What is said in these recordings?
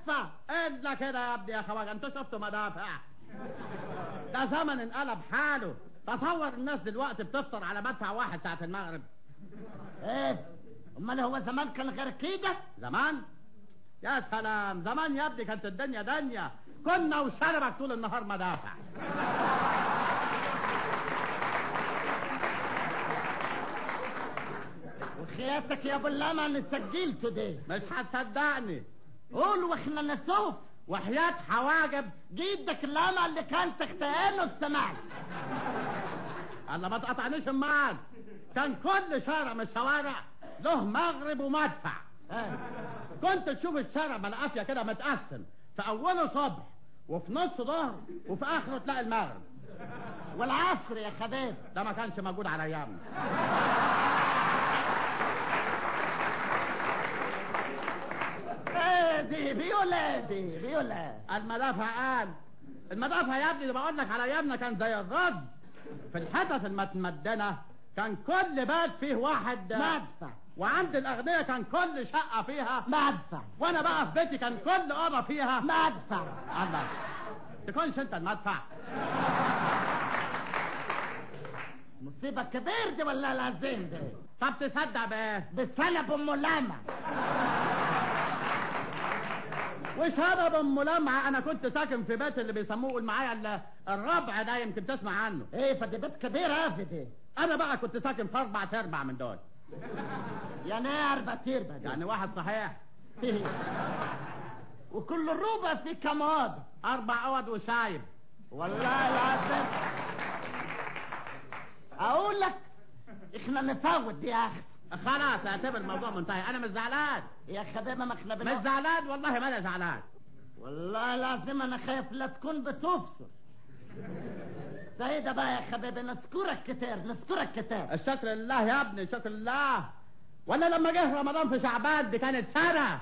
مدفع الا كده يا ابني يا خواجه انتوا شفتوا مدافع ده زمن انقلب حاله تصور الناس دلوقتي بتفطر على مدفع واحد ساعة المغرب ايه امال هو زمان كان غير كده زمان يا سلام زمان يا ابني كانت الدنيا دنيا كنا وشربك طول النهار مدافع وخياتك يا ابو اللمع اللي سجلته ده مش هتصدقني قول واحنا نشوف وحياة حواجب جدك اللمع اللي كان تحت عينه السماعي انا ما تقطعنيش معاك كان كل شارع من الشوارع له مغرب ومدفع آه. كنت تشوف الشارع ملقافية كده متقسم في اوله صبح وفي نص ظهر وفي اخره تلاقي المغرب والعصر يا خبيب ده ما كانش موجود على ايامنا ايه دي بيقول ايه دي بيقول ايه المدافع قال المدافع يا ابني اللي بقول لك على ايامنا كان زي الرز في الحتت المتمدنه كان كل بيت فيه واحد مدفع وعند الاغنياء كان كل شقه فيها مدفع وانا بقى في بيتي كان كل اوضه فيها مدفع الله تكونش انت المدفع مصيبة كبير دي ولا العزيم دي طب تصدق بايه بسنة ام لمع وشرب ام لمعه انا كنت ساكن في بيت اللي بيسموه قول معايا ال- الربع ده يمكن تسمع عنه ايه فدي بيت كبير قوي دي انا بقى كنت ساكن في اربع ارباع من دول يعني ايه اربع تربة دي يعني واحد صحيح وكل الربع فيه كم اوضه اربع اوض وشايب والله العظيم اقول لك احنا نفوت دي يا اخي خلاص اعتبر الموضوع منتهي انا مش زعلان يا خبيبه ما احنا مش بنقول زعلان والله ما انا زعلان والله العظيم انا خايف لا تكون بتفسر سيدة بقى يا حبيبي نذكرك كتير نذكرك كتير الشكر لله يا ابني شكر لله ولا لما جه رمضان في شعبان دي كانت سنة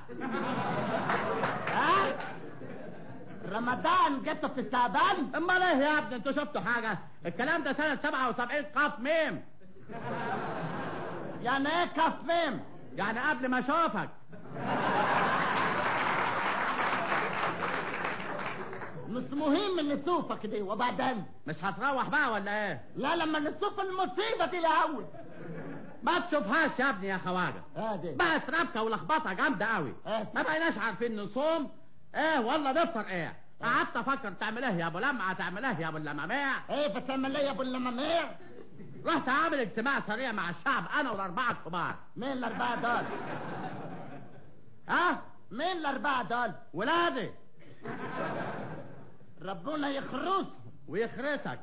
ها رمضان جته في شعبان امال ايه يا ابني انتوا شفتوا حاجة الكلام ده سنة 77 قاف ميم يعني ايه كف ميم يعني قبل ما اشوفك مش مهم نشوفك دي وبعدين مش هتروح بقى ولا ايه لا لما نشوف المصيبة دي الاول ما تشوفهاش يا ابني يا خواجه هادي بقت ربكه ولخبطه جامده قوي إيه؟ ما بقيناش عارفين نصوم ايه ولا نفطر ايه قعدت افكر تعمل ايه يا ابو لمعه تعمل ايه يا ابو اللماميع ايه بتعمل ايه يا ابو اللماميع رحت عامل اجتماع سريع مع الشعب انا والاربعه الكبار مين الاربعة دول ها مين الاربعة دول ولادي ربنا يخرسهم ويخرسك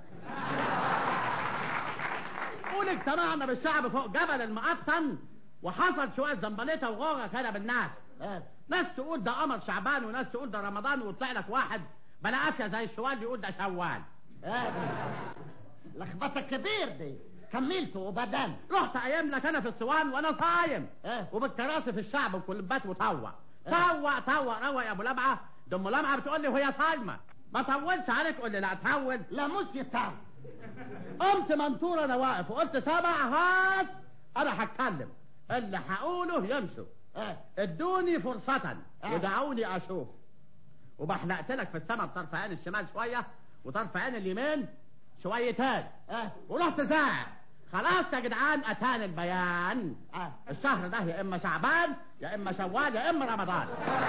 قول اجتمعنا بالشعب فوق جبل المقطن وحصل شويه زنبليطه وغوغه كده بالناس ايه ناس تقول ده قمر شعبان وناس تقول ده رمضان ويطلع لك واحد بلا قافيه زي الشوال يقول ده شوال ايه لخبطة كبير دي كملته وبعدين رحت قايم لك انا في الصوان وانا صايم ايه وبالكراسي في الشعب وكل بات وطوع طوع طوع روق يا ابو لمعه ده ام لمعه بتقول لي وهي صايمه ما طولش عليك قول لي لا تحول لا مش يتعب قمت منطور انا واقف وقلت سبع هاس انا هتكلم اللي هقوله يمشوا ايه ادوني فرصة آه. ودعوني اشوف وبحلقت لك في السماء بطرف عين الشمال شوية وطرف عين اليمين شويتين ايه ورحت زاع خلاص يا جدعان اتاني البيان اه الشهر ده يا اما شعبان يا اما شوال يا اما رمضان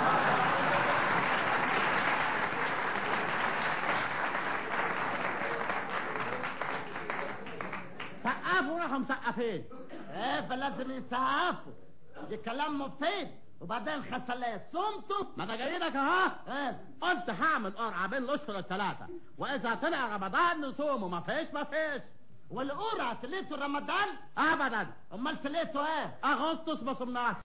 سقفوا راحوا مسقفين ايه فلازم يسعفوا دي كلام مفيد وبعدين حصل ايه صمتوا ما انا جاي لك اهو ايه قلت هعمل قرعه بين الاشهر الثلاثه واذا طلع رمضان نصومه ما فيش ما فيش والقرعة تليتوا رمضان ابدا امال تليتوا ايه اغسطس ما صمناش